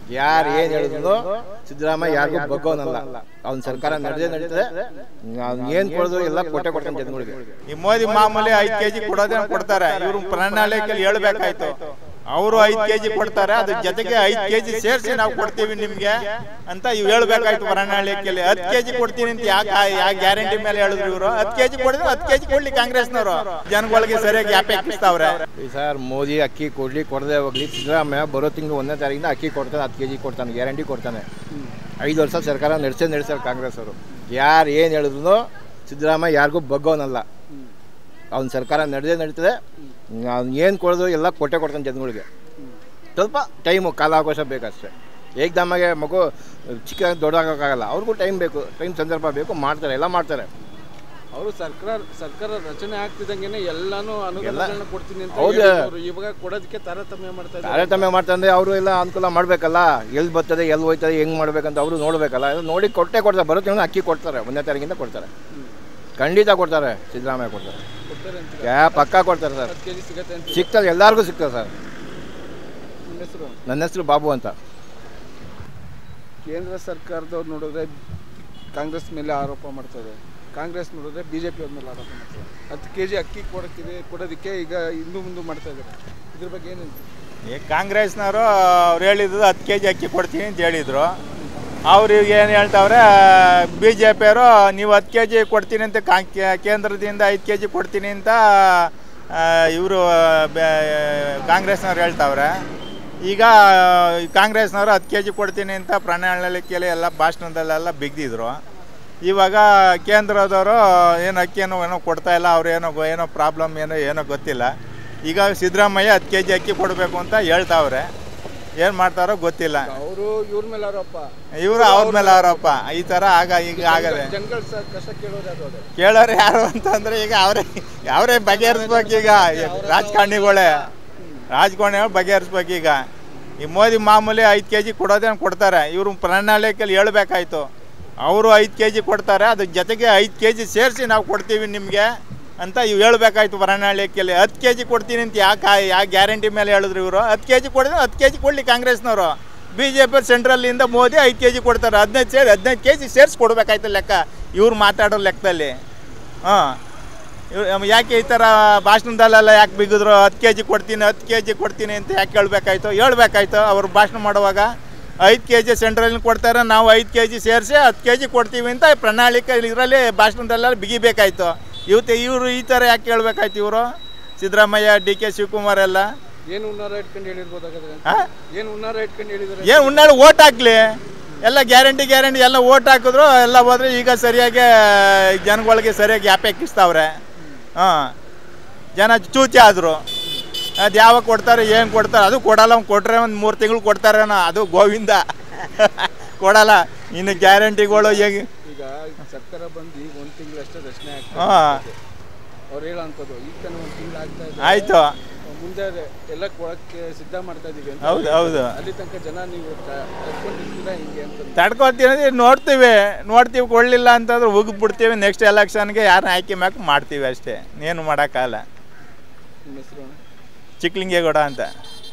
ಯಾರು ಏನು ಹೇಳಿದ್ರು ಸಿದ್ದರಾಮಯ್ಯ ಯಾರಿಗೂ ಬಗ್ಗೋನಲ್ಲ ಅವ್ನ ಸರ್ಕಾರ ನಡೆದೇ ನಡೀತದೆ ಅವ್ನು ಏನು ಕೊಡೋದು ಎಲ್ಲ ಕೊಟ್ಟೆ ಕೊಡ್ತಾನೆ ಜನಗಳಿಗೆ ಈ ಮೋದಿ ಮಾಮೂಲಿ ಐದ್ ಕೆಜಿ ಕೊಡೋದೇ ಕೊಡ್ತಾರೆ ಇವ್ರು ಪ್ರಣಾಳಿಕೆಯಲ್ಲಿ ಹೇಳ್ಬೇಕಾಯ್ತು ಅವರು ಐದ್ ಕೆಜಿ ಕೊಡ್ತಾರೆ ಅದ್ರ ಜೊತೆಗೆ ಐದ್ ಕೆಜಿ ಸೇರಿಸಿ ನಾವು ಕೊಡ್ತೀವಿ ನಿಮ್ಗೆ ಅಂತ ಇವ್ ಹೇಳ್ಬೇಕಾಯ್ತು ಪ್ರಣಾಳಿಕೆಯಲ್ಲಿ ಹತ್ತು ಕೆಜಿ ಕೊಡ್ತೀನಿ ಅಂತ ಯಾಕೆ ಯಾವ ಗ್ಯಾರಂಟಿ ಮೇಲೆ ಹೇಳಿದ್ರು ಇವರು ಹತ್ತು ಕೆಜಿ ಕೊಡಿದ್ರೆ ಹತ್ತು ಕೆಜಿ ಕೊಡ್ಲಿ ಕಾಂಗ್ರೆಸ್ನವರು ಜನಗಳಿಗೆ ಸರಿಯಾಗಿ ಗ್ಯಾಪ್ ಹಾಕಿಸ್ತಾವ್ರೆ ಈ ಸರ್ ಮೋದಿ ಅಕ್ಕಿ ಕೊಡ್ಲಿ ಕೊಡದೆ ಹೋಗ್ಲಿ ಸಿದ್ದರಾಮಯ್ಯ ಬರೋ ತಿಂಗಳು ಒಂದನೇ ತಾರೀಕಿಂದ ಅಕ್ಕಿ ಕೊಡ್ತಾನೆ ಹತ್ತು ಕೆ ಜಿ ಕೊಡ್ತಾನೆ ಗ್ಯಾರಂಟಿ ಕೊಡ್ತಾನೆ ಐದು ವರ್ಷ ಸರ್ಕಾರ ನಡೆಸೇ ನಡೆಸ್ತಾರೆ ಕಾಂಗ್ರೆಸ್ ಅವರು ಯಾರು ಏನು ಹೇಳಿದ್ರು ಸಿದ್ದರಾಮಯ್ಯ ಯಾರಿಗೂ ಬಗ್ಗೋನಲ್ಲ ಅವ್ನ ಸರ್ಕಾರ ನಡೆದೇ ನಡೀತದೆ ಅವ್ನು ಏನು ಕೊಡೋದು ಎಲ್ಲ ಕೊಟ್ಟೆ ಕೊಡ್ತಾನೆ ಜನಗಳಿಗೆ ಸ್ವಲ್ಪ ಟೈಮು ಕಾಲಾವಕಾಶ ಬೇಕಷ್ಟೇ ಏಕ್ದಮ್ಮಗೆ ಮಗು ಚಿಕ್ಕ ದೊಡ್ಡಾಗೋಕ್ಕಾಗಲ್ಲ ಅವ್ರಿಗೂ ಟೈಮ್ ಬೇಕು ಟೈಮ್ ಸಂದರ್ಭ ಬೇಕು ಮಾಡ್ತಾರೆ ಎಲ್ಲ ಮಾಡ್ತಾರೆ ಅವರು ಸರ್ಕಾರ ಸರ್ಕಾರ ರಚನೆ ಆಗ್ತಿದಂಗೆನೆ ಎಲ್ಲಾನು ಅನುದಾನಗಳನ್ನ ಕೊಡ್ತೀನಿ ಅಂತ ಹೌದು. ಹೇಳಿದ್ರು. ಇವಾಗ ಕೊಡೋದಕ್ಕೆ ತಾರತಮ್ಯ ಮಾಡ್ತಾ ಇದ್ದಾರೆ ತಾರತಮ್ಯ ಮಾಡ್ತಂದ್ರೆ ಅವರು ಎಲ್ಲ ಅನುಕೂಲ ಮಾಡಬೇಕಲ್ಲ ಎಲ್ಲಿ ಬರ್ತದೆ ಎಲ್ಲಿ ಹೋಯ್ತದೆ ಹೆಂಗೆ ಮಾಡ್ಬೇಕಂತ ಅವರು ನೋಡಬೇಕಲ್ಲ ಎಲ್ಲ ನೋಡಿ ಕೊಟ್ಟೆ ಕೊಡ್ತಾರೆ ಬರೋ ತಿಂಗಳು ಅಕ್ಕಿ ಕೊಡ್ತಾರೆ ಒಂದನೇ ತಾರೀಕಿಂದ ಕೊಡ್ತಾರೆ ಖಂಡಿತ ಕೊಡ್ತಾರೆ ಸಿದ್ದರಾಮಯ್ಯ ಕೊಡ್ತಾರೆ ಕೊಡ್ತಾರೆ ಅಂತ ಯಾ ಪಕ್ಕ ಕೊಡ್ತಾರೆ ಸರ್ ಹತ್ತು ಕೆಜಿ ಸಿಗತ್ತೆ ಅಂತ ಸಿಗ್ತದೆ ಎಲ್ಲರಿಗೂ ಸಿಗ್ತದೆ ಸರ್ ನಿಮ್ಮ ಹೆಸರು ನನ್ನ ಹೆಸರು ಬಾಬು ಅಂತ ಕೇಂದ್ರ ಸರ್ಕಾರದವ್ರು ನೋಡಿದ್ರೆ ಕಾಂಗ್ರೆಸ್ ಮೇಲೆ ಆರೋಪ ಮಾಡ್ತಾರೆ ಕಾಂಗ್ರೆಸ್ ನೋಡಿದ್ರೆ ಬಿ ಜೆ ಅವ್ರ ಮೇಲೆ ಆರೋಪ ಮಾಡ್ತಾರೆ ಹತ್ತು ಕೆ ಜಿ ಅಕ್ಕಿ ಕೊಡೋಕ್ಕಿದೆ ಕೊಡೋದಕ್ಕೆ ಈಗ ಹಿಂದೂ ಮುಂದೆ ಮಾಡ್ತಾ ಇದ್ದಾರೆ ಇದ್ರ ಬಗ್ಗೆ ಏನು ಈ ಕಾಂಗ್ರೆಸ್ನವರು ಅವ್ರು ಹೇಳಿದ್ದು ಹತ್ತು ಕೆ ಜಿ ಅಕ್ಕಿ ಕೊಡ್ತೀನಿ ಅಂತ ಹೇಳಿದ್ರು ಅವ್ರು ಈಗ ಏನು ಹೇಳ್ತಾವ್ರೆ ಬಿ ಜೆ ಪಿಯವರು ನೀವು ಹತ್ತು ಕೆ ಜಿ ಕೊಡ್ತೀನಿ ಅಂತ ಕಾ- ಕೇ- ಕೇಂದ್ರದಿಂದ ಐದು ಕೆ ಜಿ ಕೊಡ್ತೀನಿ ಅಂತ ಇವರು ಕಾಂಗ್ರೆಸ್ನವ್ರು ಹೇಳ್ತಾವ್ರೆ ಈಗ ಈ ಕಾಂಗ್ರೆಸ್ನವರು ಹತ್ತು ಕೆ ಜಿ ಕೊಡ್ತೀನಿ ಅಂತ ಪ್ರಣಾಳಿಕೆಯಲ್ಲಿ ಎಲ್ಲ ಭಾಷಣದಲ್ಲೆಲ್ಲ ಬಿಗ್ದಿದ್ರು ಇವಾಗ ಕೇಂದ್ರದವರು ಏನು ಅಕ್ಕಿಯನ್ನು ಏನೋ ಕೊಡ್ತಾ ಇಲ್ಲ ಅವ್ರು ಏನೋ ಗೊ- ಏನೋ ಪ್ರಾಬ್ಲಮ್ ಏನೋ ಏನೋ ಗೊತ್ತಿಲ್ಲ ಈಗ ಸಿದ್ದರಾಮಯ್ಯ ಹತ್ತು ಕೆ ಜಿ ಅಕ್ಕಿ ಕೊಡಬೇಕು ಅಂತ ಹೇಳ್ತಾವ್ರೆ ಏನು ಮಾಡ್ತಾರೋ ಗೊತ್ತಿಲ್ಲ ಅವರು ಇವ್ರ ಮೇಲೆ ಆರೋಪ ಇವರು ಅವ್ರ ಮೇಲೆ ಅವರಪ್ಪ ಈ ಥರ ಆಗ ಈಗ ಆಗದೆ ಜನಗಳ ಕಷ್ಟ ಕೇಳೋದು ಯಾರು ಅದೇ ಕೇಳೋರು ಯಾರು ಅಂತಂದ್ರೆ ಈಗ ಅವರೇ ಅವರೇ ಬಗೆಹರಿಸ್ಬೇಕು ಈಗ ರಾಜಕಾರಣಿಗಳೇ ರಾಜಕಾರಣಿಗಳು ಬಗೆಹರಿಸ್ಬೇಕು ಈಗ ಈ ಮೋದಿ ಮಾಮೂಲಿ ಐದು ಕೆ ಜಿ ಕೊಡೋದೇ ಕೊಡ್ತಾರೆ ಇವರು ಪ್ರಣಾಳಿಕೆಯಲ್ಲಿ ಹೇಳ್ಬೇಕಾಯ್ತು ಅವರು ಐದು ಕೆ ಜಿ ಕೊಡ್ತಾರೆ ಅದ್ರ ಜೊತೆಗೆ ಐದು ಕೆ ಜಿ ಸೇರಿಸಿ ನಾವು ಕೊಡ್ತೀವಿ ನಿಮಗೆ ಅಂತ ಇವು ಹೇಳ್ಬೇಕಾಯ್ತು ಪ್ರಣಾಳಿಕೆಯಲ್ಲಿ ಹತ್ತು ಕೆ ಜಿ ಕೊಡ್ತೀನಿ ಅಂತ ಯಾಕೆ ಯಾವ ಗ್ಯಾರಂಟಿ ಮೇಲೆ ಹೇಳಿದ್ರು ಇವರು ಹತ್ತು ಕೆ ಜಿ ಕೊಡಿದ್ರೆ ಹತ್ತು ಕೆ ಜಿ ಕೊಡಲಿ ಕಾಂಗ್ರೆಸ್ನವರು ಬಿ ಜೆ ಪಿ ಸೆಂಟ್ರಲ್ಲಿಂದ ಮೋದಿ ಐದು ಕೆ ಜಿ ಕೊಡ್ತಾರೆ ಹದಿನೈದು ಸೇರಿ ಹದಿನೈದು ಕೆ ಜಿ ಸೇರಿಸಿ ಕೊಡ್ಬೇಕಾಯ್ತು ಲೆಕ್ಕ ಇವ್ರು ಮಾತಾಡೋ ಲೆಕ್ಕದಲ್ಲಿ ಹಾಂ ಇವ್ರು ಯಾಕೆ ಈ ಥರ ಭಾಷಣದಲ್ಲೆಲ್ಲ ಯಾಕೆ ಬಿಗಿದ್ರು ಹತ್ತು ಕೆ ಜಿ ಕೊಡ್ತೀನಿ ಹತ್ತು ಕೆ ಜಿ ಕೊಡ್ತೀನಿ ಅಂತ ಯಾಕೆ ಹೇಳ್ಬೇಕಾಯ್ತು ಹೇಳ್ಬೇಕಾಯ್ತು ಅವ್ರು ಭಾಷಣ ಮಾಡುವಾಗ ಐದು ಕೆ ಜಿ ಸೆಂಟ್ರಲ್ಲಿ ಕೊಡ್ತಾರೆ ನಾವು ಐದು ಕೆ ಜಿ ಸೇರಿಸಿ ಹತ್ತು ಕೆ ಜಿ ಕೊಡ್ತೀವಿ ಅಂತ ಪ್ರಣಾಳಿಕೆ ಇದರಲ್ಲಿ ಭಾಷಣದಲ್ಲೆಲ್ಲ ಬಿಗಿಬೇಕಾಯ್ತು ಇವತ್ತು ಇವರು ಈ ಥರ ಯಾಕೆ ಹೇಳ್ಬೇಕಾಯ್ತು ಇವರು ಸಿದ್ದರಾಮಯ್ಯ ಡಿ ಕೆ ಶಿವಕುಮಾರ್ ಎಲ್ಲ ಏನು ಉನ್ನಾರ ಇಟ್ಕೊಂಡು ಹೇಳಿರ್ಬೋದಾಗದ್ರೆ ಹಾಂ ಏನು ಉನ್ನಾರ ಇಟ್ಕೊಂಡು ಹೇಳಿದಾರೆ ಏನು ಉನ್ನಾಳು ಓಟ್ ಹಾಕ್ಲಿ ಎಲ್ಲ ಗ್ಯಾರಂಟಿ ಗ್ಯಾರಂಟಿ ಎಲ್ಲ ಓಟ್ ಹಾಕಿದ್ರು ಎಲ್ಲ ಹೋದ್ರೆ ಈಗ ಸರಿಯಾಗಿ ಜನಗಳಿಗೆ ಸರಿಯಾಗಿ ಯಾಪ್ ಎಕ್ಕಿಸ್ತಾವ್ರೆ ಹಾಂ ಜನ ಚೂಚಿ ಆದರು ಅದು ಯಾವಾಗ ಕೊಡ್ತಾರೆ ಏನು ಕೊಡ್ತಾರೆ ಅದು ಕೊಡಲ್ಲ ಅವ್ನು ಕೊಟ್ಟರೆ ಒಂದು ಮೂರು ತಿಂಗಳು ಕೊಡ್ತಾರೇನೋ ಅದು ಗೋವಿಂದ ಕೊಡಲ್ಲ ಇನ್ನು ಗ್ಯಾರಂಟಿಗಳು ಹೇಗೆ ಈಗ ಸರ್ಕಾರ ಬಂದು ಈಗ ಒಂದು ತಿಂಗಳು ಅಷ್ಟೇ ರಚನೆ ಆಗ್ತದೆ ಹಾಂ ಅವ್ರು ಹೇಳೋಂಥದ್ದು ಈಗ ತಾನೇ ಒಂದು ತಿಂಗಳು ಆಗ್ತಾ ಇದೆ ಆಯಿತು ಮುಂದೆ ಎಲ್ಲ ಕೊಡಕ್ಕೆ ಸಿದ್ಧ ಮಾಡ್ತಾ ಇದೀವಿ ಅಂತ ಹೌದು ಹೌದು ಅಲ್ಲಿ ತನಕ ಜನ ನೀವು ತಡ್ಕೊಂಡಿರ್ತೀರಾ ಹಿಂಗೆ ಅಂತ ತಡ್ಕೊತೀವಿ ನೋಡ್ತೀವಿ ನೋಡ್ತೀವಿ ಕೊಡಲಿಲ್ಲ ಅಂತಂದ್ರೆ ಉಗ್ಬಿಡ್ತೀವಿ ನೆಕ್ಸ್ಟ್ ಎಲೆಕ್ಷನ್ಗೆ ಯಾರನ್ನ ಆಯ್ಕೆ ಮ್ಯಾಕ್ ಮಾಡ್ತೀವಿ ಅಷ್ಟೇ ಏನು ಮಾಡೋಕ್ಕಾಗಲ್ಲ ನಿಮ್ಮ ಹೆಸರು ಚಿಕ್ಕಲಿಂಗೇಗೌಡ ಅಂತ